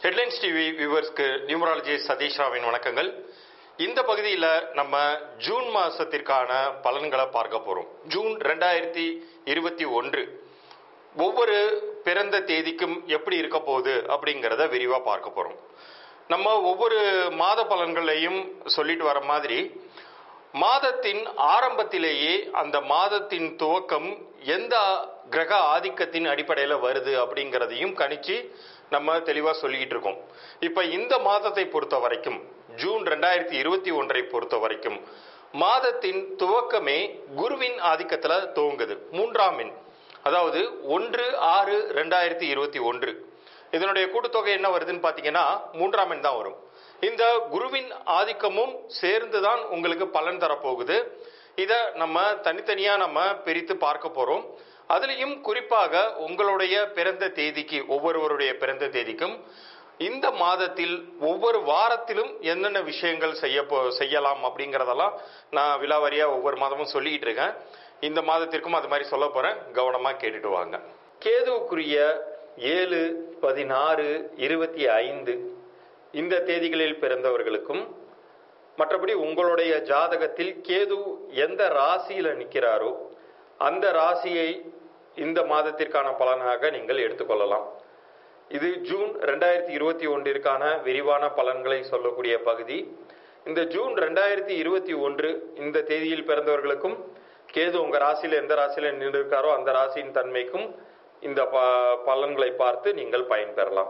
headlines TV வியூவர்ஸ்க்கு numerology Satish ராவின் வணக்கங்கள் இந்த பகுதியில் நம்ம ஜூன் மாசத்திற்கான பலன்களை பார்க்க போறோம் ஜூன் ரெண்டாயிரத்தி இருபத்தி ஒன்று ஒவ்வொரு பிறந்த தேதிக்கும் எப்படி இருக்க போகுது அப்படிங்கிறத விரிவாக பார்க்க போறோம் நம்ம ஒவ்வொரு மாத பலன்களையும் சொல்லிட்டு வர மாதிரி மாதத்தின் ஆரம்பத்திலேயே அந்த மாதத்தின் துவக்கம் எந்த கிரக ஆதிக்கத்தின் அடிப்படையில் வருது அப்படிங்கிறதையும் கணிச்சு நம்ம தெளிவாக சொல்லிக்கிட்டு இருக்கோம் இப்போ இந்த மாதத்தை பொறுத்த வரைக்கும் ஜூன் ரெண்டாயிரத்தி இருபத்தி ஒன்றை பொறுத்த வரைக்கும் மாதத்தின் துவக்கமே குருவின் ஆதிக்கத்தில் துவங்குது மூன்றாம் எண் அதாவது ஒன்று ஆறு ரெண்டாயிரத்தி இருபத்தி ஒன்று இதனுடைய கூட்டுத்தொகை என்ன வருதுன்னு பார்த்தீங்கன்னா மூன்றாம் எண் தான் வரும் இந்த குருவின் ஆதிக்கமும் சேர்ந்து தான் உங்களுக்கு பலன் தரப்போகுது இதை நம்ம தனித்தனியாக நம்ம பிரித்து பார்க்க போகிறோம் அதுலேயும் குறிப்பாக உங்களுடைய பிறந்த தேதிக்கு ஒவ்வொருவருடைய பிறந்த தேதிக்கும் இந்த மாதத்தில் ஒவ்வொரு வாரத்திலும் என்னென்ன விஷயங்கள் செய்ய போ செய்யலாம் அப்படிங்கிறதெல்லாம் நான் விலாவாரியாக ஒவ்வொரு மாதமும் சொல்லிக்கிட்டு இருக்கேன் இந்த மாதத்திற்கும் அது மாதிரி சொல்ல போகிறேன் கவனமாக கேட்டுட்டு வாங்க கேதுவுக்குரிய ஏழு பதினாறு இருபத்தி ஐந்து இந்த தேதிகளில் பிறந்தவர்களுக்கும் மற்றபடி உங்களுடைய ஜாதகத்தில் கேது எந்த ராசியில் நிற்கிறாரோ அந்த ராசியை இந்த மாதத்திற்கான பலனாக நீங்கள் எடுத்துக்கொள்ளலாம் இது ஜூன் ரெண்டாயிரத்தி இருபத்தி ஒன்றிற்கான விரிவான பலன்களை சொல்லக்கூடிய பகுதி இந்த ஜூன் ரெண்டாயிரத்தி இருபத்தி ஒன்று இந்த தேதியில் பிறந்தவர்களுக்கும் கேது உங்க ராசியில் எந்த ராசியில் நின்று இருக்காரோ அந்த ராசியின் தன்மைக்கும் இந்த ப பலன்களை பார்த்து நீங்கள் பயன்பெறலாம்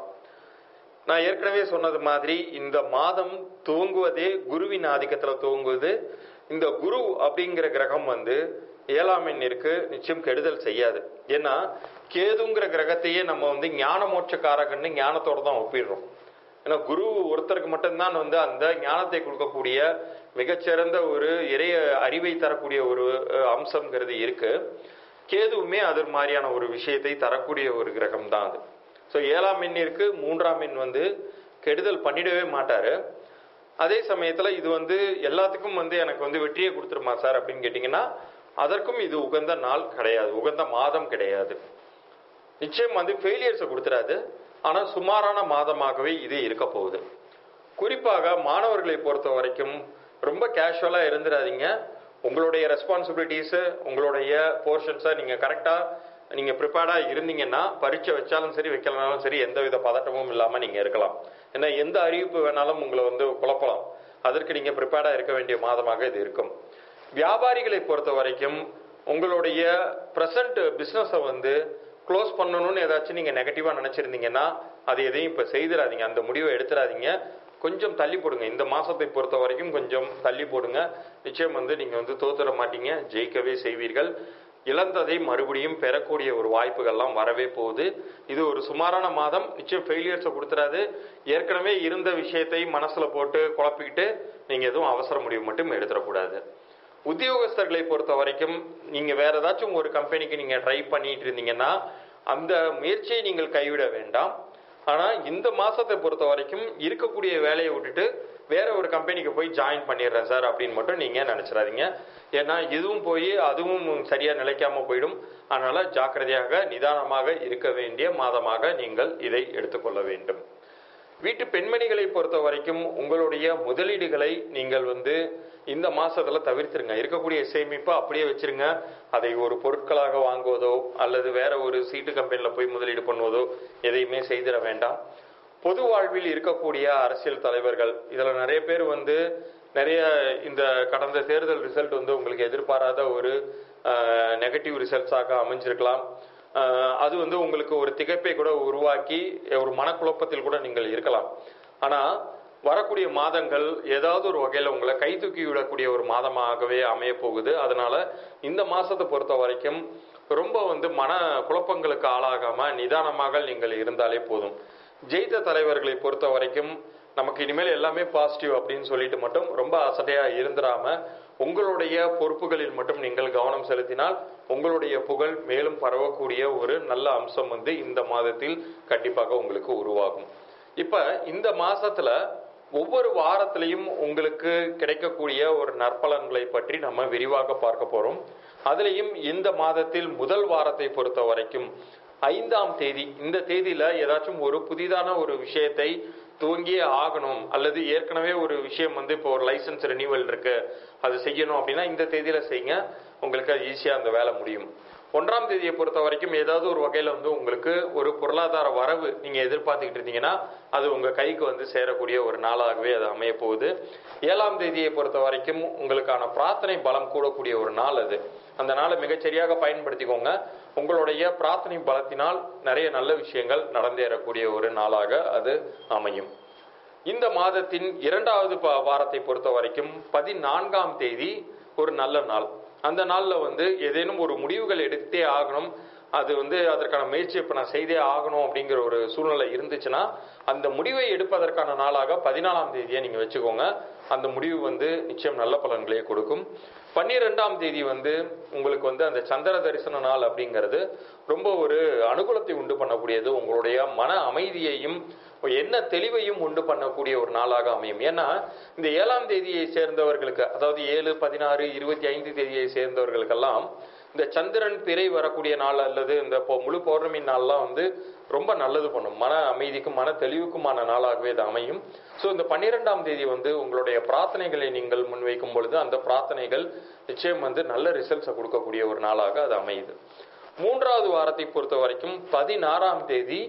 நான் ஏற்கனவே சொன்னது மாதிரி இந்த மாதம் துவங்குவதே குருவின் ஆதிக்கத்தில் துவங்குவது இந்த குரு அப்படிங்கிற கிரகம் வந்து ஏழாம் எண்ணிற்கு நிச்சயம் கெடுதல் செய்யாது ஏன்னா கேதுங்கிற கிரகத்தையே நம்ம வந்து ஞான மோட்சக்காரகன்னு ஞானத்தோட தான் ஒப்பிடுறோம் ஏன்னா குரு ஒருத்தருக்கு மட்டும்தான் வந்து அந்த ஞானத்தை கொடுக்கக்கூடிய மிகச்சிறந்த ஒரு இறைய அறிவை தரக்கூடிய ஒரு அம்சம்ங்கிறது இருக்கு கேதுவுமே அது மாதிரியான ஒரு விஷயத்தை தரக்கூடிய ஒரு கிரகம் தான் அது ஸோ ஏழாம் எண்ணிற்கு மூன்றாம் எண் வந்து கெடுதல் பண்ணிடவே மாட்டாரு அதே சமயத்தில் இது வந்து எல்லாத்துக்கும் வந்து எனக்கு வந்து வெற்றியை கொடுத்துருமா சார் அப்படின்னு கேட்டிங்கன்னா அதற்கும் இது உகந்த நாள் கிடையாது உகந்த மாதம் கிடையாது நிச்சயம் வந்து ஃபெயிலியர்ஸை கொடுத்துறாது ஆனால் சுமாரான மாதமாகவே இது இருக்க போகுது குறிப்பாக மாணவர்களை பொறுத்த வரைக்கும் ரொம்ப கேஷுவலாக இருந்துடாதீங்க உங்களுடைய ரெஸ்பான்சிபிலிட்டிஸு உங்களுடைய போர்ஷன்ஸை நீங்கள் கரெக்டாக நீங்கள் ப்ரிப்பேர்டாக இருந்தீங்கன்னா பரீட்சை வச்சாலும் சரி வைக்கலனாலும் சரி எந்த வித பதட்டமும் இல்லாமல் நீங்கள் இருக்கலாம் ஏன்னா எந்த அறிவிப்பு வேணாலும் உங்களை வந்து குழப்பலாம் அதற்கு நீங்கள் ப்ரிப்பேர்டாக இருக்க வேண்டிய மாதமாக இது இருக்கும் வியாபாரிகளை பொறுத்த வரைக்கும் உங்களுடைய ப்ரெசண்ட் பிஸ்னஸை வந்து க்ளோஸ் பண்ணணும்னு ஏதாச்சும் நீங்கள் நெகட்டிவாக நினச்சிருந்தீங்கன்னா அது எதையும் இப்போ செய்திடாதீங்க அந்த முடிவை எடுத்துடாதீங்க கொஞ்சம் தள்ளி போடுங்க இந்த மாதத்தை பொறுத்த வரைக்கும் கொஞ்சம் தள்ளி போடுங்க நிச்சயம் வந்து நீங்கள் வந்து தோத்துட மாட்டீங்க ஜெயிக்கவே செய்வீர்கள் இழந்ததை மறுபடியும் பெறக்கூடிய ஒரு வாய்ப்புகள்லாம் வரவே போகுது இது ஒரு சுமாரான மாதம் நிச்சயம் ஃபெயிலியர்ஸை கொடுத்துறாது ஏற்கனவே இருந்த விஷயத்தை மனசில் போட்டு குழப்பிக்கிட்டு நீங்கள் எதுவும் அவசர முடிவு மட்டும் எடுத்துடக்கூடாது உத்தியோகஸ்தர்களை பொறுத்த வரைக்கும் நீங்கள் வேற ஏதாச்சும் ஒரு கம்பெனிக்கு நீங்கள் ட்ரை பண்ணிட்டு இருந்தீங்கன்னா அந்த முயற்சியை நீங்கள் கைவிட வேண்டாம் ஆனால் இந்த மாதத்தை பொறுத்த வரைக்கும் இருக்கக்கூடிய வேலையை விட்டுட்டு வேற ஒரு கம்பெனிக்கு போய் ஜாயின் பண்ணிடுறேன் சார் அப்படின்னு மட்டும் நீங்கள் நினச்சிடாதீங்க ஏன்னா இதுவும் போய் அதுவும் சரியாக நிலைக்காம போயிடும் அதனால ஜாக்கிரதையாக நிதானமாக இருக்க வேண்டிய மாதமாக நீங்கள் இதை எடுத்துக்கொள்ள வேண்டும் வீட்டு பெண்மணிகளை பொறுத்த வரைக்கும் உங்களுடைய முதலீடுகளை நீங்கள் வந்து இந்த மாசத்துல தவிர்த்துருங்க இருக்கக்கூடிய சேமிப்பை அப்படியே வச்சிருங்க அதை ஒரு பொருட்களாக வாங்குவதோ அல்லது வேற ஒரு சீட்டு கம்பெனியில் போய் முதலீடு பண்ணுவதோ எதையுமே செய்திட வேண்டாம் பொது வாழ்வில் இருக்கக்கூடிய அரசியல் தலைவர்கள் இதில் நிறைய பேர் வந்து நிறைய இந்த கடந்த தேர்தல் ரிசல்ட் வந்து உங்களுக்கு எதிர்பாராத ஒரு நெகட்டிவ் ரிசல்ட்ஸாக அமைஞ்சிருக்கலாம் அது வந்து உங்களுக்கு ஒரு திகைப்பை கூட உருவாக்கி ஒரு மனக்குழப்பத்தில் கூட நீங்கள் இருக்கலாம் ஆனால் வரக்கூடிய மாதங்கள் ஏதாவது ஒரு வகையில் உங்களை கை தூக்கி விடக்கூடிய ஒரு மாதமாகவே அமைய போகுது அதனால இந்த மாசத்தை பொறுத்த வரைக்கும் ரொம்ப வந்து மன குழப்பங்களுக்கு ஆளாகாம நிதானமாக நீங்கள் இருந்தாலே போதும் ஜெயித்த தலைவர்களை பொறுத்த வரைக்கும் நமக்கு இனிமேல் எல்லாமே பாசிட்டிவ் அப்படின்னு சொல்லிட்டு மட்டும் ரொம்ப அசட்டையா இருந்துடாம உங்களுடைய பொறுப்புகளில் மட்டும் நீங்கள் கவனம் செலுத்தினால் உங்களுடைய புகழ் மேலும் பரவக்கூடிய ஒரு நல்ல அம்சம் வந்து இந்த மாதத்தில் கண்டிப்பாக உங்களுக்கு உருவாகும் இப்ப இந்த மாசத்துல ஒவ்வொரு வாரத்திலையும் உங்களுக்கு கிடைக்கக்கூடிய ஒரு நற்பலன்களை பற்றி நம்ம விரிவாக பார்க்க போறோம் அதுலேயும் இந்த மாதத்தில் முதல் வாரத்தை பொறுத்த வரைக்கும் ஐந்தாம் தேதி இந்த தேதியில ஏதாச்சும் ஒரு புதிதான ஒரு விஷயத்தை துவங்கியே ஆகணும் அல்லது ஏற்கனவே ஒரு விஷயம் வந்து இப்போ ஒரு லைசன்ஸ் ரெனியூவல் இருக்கு அது செய்யணும் அப்படின்னா இந்த தேதியில செய்யுங்க உங்களுக்கு அது ஈஸியா அந்த வேலை முடியும் ஒன்றாம் தேதியை பொறுத்த வரைக்கும் ஏதாவது ஒரு வகையில வந்து உங்களுக்கு ஒரு பொருளாதார வரவு நீங்க எதிர்பார்த்துக்கிட்டு இருந்தீங்கன்னா அது உங்க கைக்கு வந்து சேரக்கூடிய ஒரு நாளாகவே அது அமைய போகுது ஏழாம் தேதியை பொறுத்த வரைக்கும் உங்களுக்கான பிரார்த்தனை பலம் கூடக்கூடிய ஒரு நாள் அது அந்த நாளை மிகச்சரியாக பயன்படுத்திக்கோங்க உங்களுடைய பிரார்த்தனை பலத்தினால் நிறைய நல்ல விஷயங்கள் நடந்தேறக்கூடிய ஒரு நாளாக அது அமையும் இந்த மாதத்தின் இரண்டாவது ப- வாரத்தை பொறுத்த வரைக்கும் பதினான்காம் தேதி ஒரு நல்ல நாள் அந்த நாள்ல வந்து ஏதேனும் ஒரு முடிவுகள் எடுத்தே ஆகணும் அது வந்து அதற்கான முயற்சி இப்ப நான் செய்தே ஆகணும் அப்படிங்கிற ஒரு சூழ்நிலை இருந்துச்சுன்னா அந்த முடிவை எடுப்பதற்கான நாளாக பதினாலாம் தேதியை நீங்க வச்சுக்கோங்க அந்த முடிவு வந்து நிச்சயம் நல்ல பலன்களை கொடுக்கும் பன்னிரெண்டாம் தேதி வந்து உங்களுக்கு வந்து அந்த சந்திர தரிசன நாள் அப்படிங்கிறது ரொம்ப ஒரு அனுகூலத்தை உண்டு பண்ணக்கூடியது உங்களுடைய மன அமைதியையும் என்ன தெளிவையும் உண்டு பண்ணக்கூடிய ஒரு நாளாக அமையும் ஏன்னா இந்த ஏழாம் தேதியை சேர்ந்தவர்களுக்கு அதாவது ஏழு பதினாறு இருபத்தி ஐந்து தேதியை சேர்ந்தவர்களுக்கெல்லாம் இந்த சந்திரன் பிறை வரக்கூடிய நாள் அல்லது இந்த பொ- முழு பௌர்ணமி நாள்லாம் வந்து ரொம்ப நல்லது பண்ணும் மன அமைதிக்கும் மன தெளிவுக்குமான நாளாகவே இது அமையும் ஸோ இந்த பன்னிரெண்டாம் தேதி வந்து உங்களுடைய பிரார்த்தனைகளை நீங்கள் முன்வைக்கும் பொழுது அந்த பிரார்த்தனைகள் நிச்சயம் வந்து நல்ல ரிசல்ட்ஸை கொடுக்கக்கூடிய ஒரு நாளாக அது அமையுது மூன்றாவது வாரத்தை பொறுத்த வரைக்கும் பதினாறாம் தேதி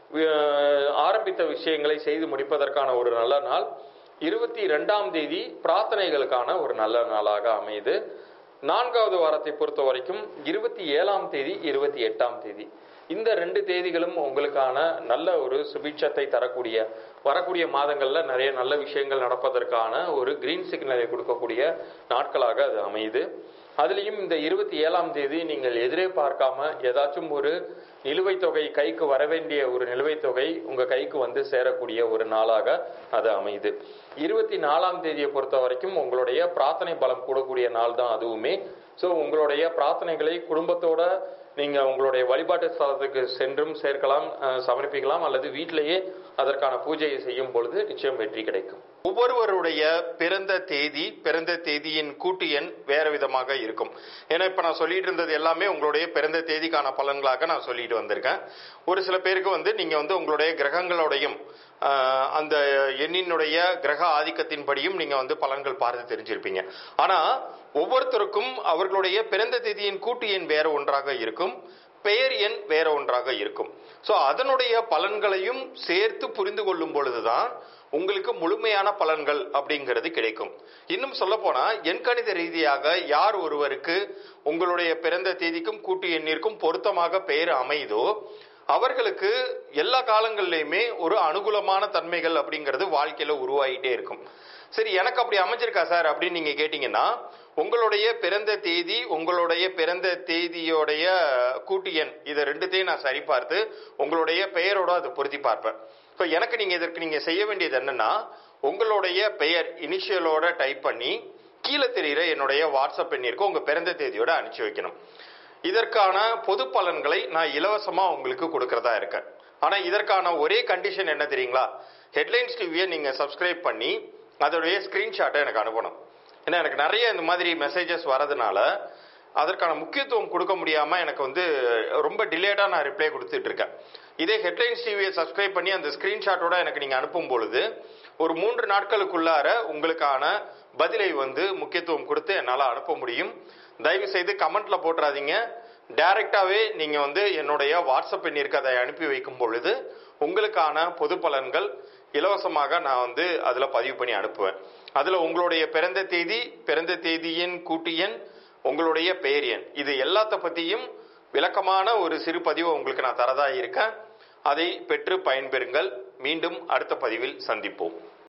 அஹ், ஆரம்பித்த விஷயங்களை செய்து முடிப்பதற்கான ஒரு நல்ல நாள் இருபத்தி ரெண்டாம் தேதி பிரார்த்தனைகளுக்கான ஒரு நல்ல நாளாக அமையுது நான்காவது வாரத்தை பொறுத்த வரைக்கும் இருபத்தி ஏழாம் தேதி இருபத்தி எட்டாம் தேதி இந்த ரெண்டு தேதிகளும் உங்களுக்கான நல்ல ஒரு சுபிட்சத்தை தரக்கூடிய வரக்கூடிய மாதங்கள்ல நிறைய நல்ல விஷயங்கள் நடப்பதற்கான ஒரு கிரீன் சிக்னலை கொடுக்கக்கூடிய நாட்களாக அது அமையுது அதுலேயும் இந்த இருபத்தி ஏழாம் தேதி நீங்கள் எதிரே பார்க்காம ஏதாச்சும் ஒரு நிலுவைத் தொகை கைக்கு வர வேண்டிய ஒரு நிலுவைத் தொகை உங்க கைக்கு வந்து சேரக்கூடிய ஒரு நாளாக அது அமையுது இருபத்தி நாலாம் தேதியை பொறுத்த வரைக்கும் உங்களுடைய பிரார்த்தனை பலம் கூடக்கூடிய நாள் தான் அதுவுமே ஸோ உங்களுடைய பிரார்த்தனைகளை குடும்பத்தோட நீங்க உங்களுடைய வழிபாட்டு ஸ்தலத்துக்கு சென்றும் சேர்க்கலாம் அஹ், சமர்ப்பிக்கலாம் அல்லது வீட்டிலேயே அதற்கான பூஜையை செய்யும் பொழுது நிச்சயம் வெற்றி கிடைக்கும் ஒவ்வொருவருடைய பிறந்த தேதி பிறந்த தேதியின் கூட்டு எண் வேற விதமாக இருக்கும் ஏன்னா இப்ப நான் சொல்லிட்டு இருந்தது எல்லாமே உங்களுடைய பிறந்த தேதிக்கான பலன்களாக நான் சொல்லிட்டு வந்திருக்கேன் ஒரு சில பேருக்கு வந்து நீங்க வந்து உங்களுடைய கிரகங்களோடையும் ஆஹ், அந்த எண்ணினுடைய கிரக ஆதிக்கத்தின்படியும் நீங்க வந்து பலன்கள் பார்த்து தெரிஞ்சிருப்பீங்க ஆனா ஒவ்வொருத்தருக்கும் அவர்களுடைய பிறந்த தேதியின் கூட்டு எண் வேற ஒன்றாக இருக்கும் பெயர் எண் வேற ஒன்றாக இருக்கும் ஸோ அதனுடைய பலன்களையும் சேர்த்து புரிந்து கொள்ளும் பொழுதுதான் உங்களுக்கு முழுமையான பலன்கள் அப்படிங்கிறது கிடைக்கும் இன்னும் சொல்ல போனா எண்கணித ரீதியாக யார் ஒருவருக்கு உங்களுடைய பிறந்த தேதிக்கும் கூட்டு எண்ணிற்கும் பொருத்தமாக பெயர் அமையுதோ அவர்களுக்கு எல்லா காலங்கள்லையுமே ஒரு அனுகூலமான தன்மைகள் அப்படிங்கிறது வாழ்க்கையில உருவாகிட்டே இருக்கும் சரி எனக்கு அப்படி அமைஞ்சிருக்கா சார் அப்படின்னு நீங்க கேட்டீங்கன்னா உங்களுடைய பிறந்த தேதி உங்களுடைய பிறந்த தேதியோடைய கூட்டு எண் இதை ரெண்டுத்தையும் நான் சரிபார்த்து உங்களுடைய பெயரோட அதை பொருத்தி பார்ப்பேன் இப்போ எனக்கு நீங்க இதற்கு நீங்க செய்ய வேண்டியது என்னன்னா உங்களுடைய பெயர் இனிஷியலோட டைப் பண்ணி கீழே தெரிகிற என்னுடைய வாட்ஸ்அப் எண்ணிற்கு உங்க பிறந்த தேதியோட அனுப்பிச்சு வைக்கணும் இதற்கான பொது பலன்களை நான் இலவசமா உங்களுக்கு கொடுக்கறதா இருக்கேன் ஆனா இதற்கான ஒரே கண்டிஷன் என்ன தெரியுங்களா ஹெட்லைன்ஸ் டிவியை நீங்க சப்ஸ்கிரைப் பண்ணி அதோடைய ஸ்கிரீன்ஷாட்டை எனக்கு அனுப்பணும் ஏன்னா எனக்கு நிறைய இந்த மாதிரி மெசேஜஸ் வரதுனால அதற்கான முக்கியத்துவம் கொடுக்க முடியாம எனக்கு வந்து ரொம்ப டிலேடா நான் ரிப்ளை கொடுத்துட்டு இருக்கேன் இதே ஹெட்லைன்ஸ் டிவியை சப்ஸ்கிரைப் பண்ணி அந்த ஸ்கிரீன்ஷாட்டோட எனக்கு நீங்க அனுப்பும் பொழுது ஒரு மூன்று நாட்களுக்குள்ளார உங்களுக்கான பதிலை வந்து முக்கியத்துவம் கொடுத்து என்னால் அனுப்ப முடியும் தயவு செய்து கமெண்ட்ல போட்டுறாதீங்க டைரக்டாவே நீங்க வந்து என்னுடைய வாட்ஸ்அப் எண்ணிற்கு அதை அனுப்பி வைக்கும் பொழுது உங்களுக்கான பொது பலன்கள் இலவசமாக நான் வந்து அதுல பதிவு பண்ணி அனுப்புவேன் அதுல உங்களுடைய பிறந்த தேதி பிறந்த தேதியின் கூட்டு எண் உங்களுடைய பெயர் எண் இது எல்லாத்த பத்தியும் விளக்கமான ஒரு சிறு பதிவை உங்களுக்கு நான் தரதா இருக்கேன் அதை பெற்று பயன்பெறுங்கள் மீண்டும் அடுத்த பதிவில் சந்திப்போம்